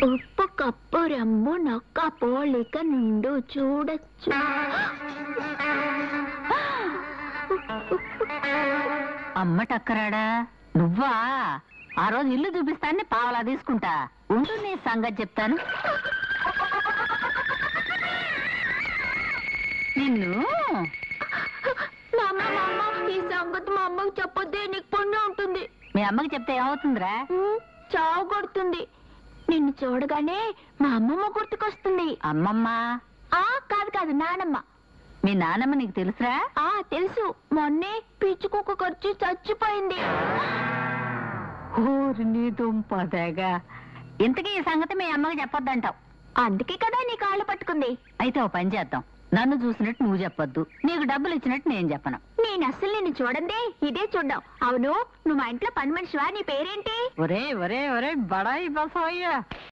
ఉప్పు కప్పు రంబు నొక్క పోలిక నుండు చూడొచ్చు అమ్మ టక్కరాడా నువ్వా ఆ రోజు ఇల్లు చూపిస్తాన్ని పావలా తీసుకుంటా ఉండు నీ సంగతి చెప్తాను నిన్ను మా అమ్మ మా అమ్మ ఈ సంగతి మా అమ్మకి చెప్పొద్దే నీకు పుణ్యం ఉంటుంది మీ అమ్మకి చెప్తే ఏమవుతుందిరా ఉమ్, చావు కొడుతుంది నిన్ను చూడగానే మా అమ్మమ్మ గుర్తుకొస్తుంది అమ్మమ్మ ఆ కాదు కాదు నానమ్మ మీ నాన్నమ్మ నీకు తెలుసురా ఆ తెలుసు మొన్నే పిచ్చి కుక్క ఖర్చు చచ్చిపోయింది ఊరి నీ దుంపదేగా ఇంతకీ ఈ సంగతి మీ అమ్మకి చెప్పొద్దంటావు అందుకే కదా నీ కాళ్ళు పట్టుకుంది అయితే ఓ పని చేద్దాం నన్ను చూసినట్టు నువ్వు చెప్పొద్దు నీకు డబ్బులు ఇచ్చినట్టు నేను చెప్పను నేను అస్సలు నిన్ను చూడండి ఇదే చూడ్డాం అవును నువ్వు మా ఇంట్లో పని మనిషివా నీ పేరేంటి ఒరే ఒరే ఒరే బడాయి బసవయ్య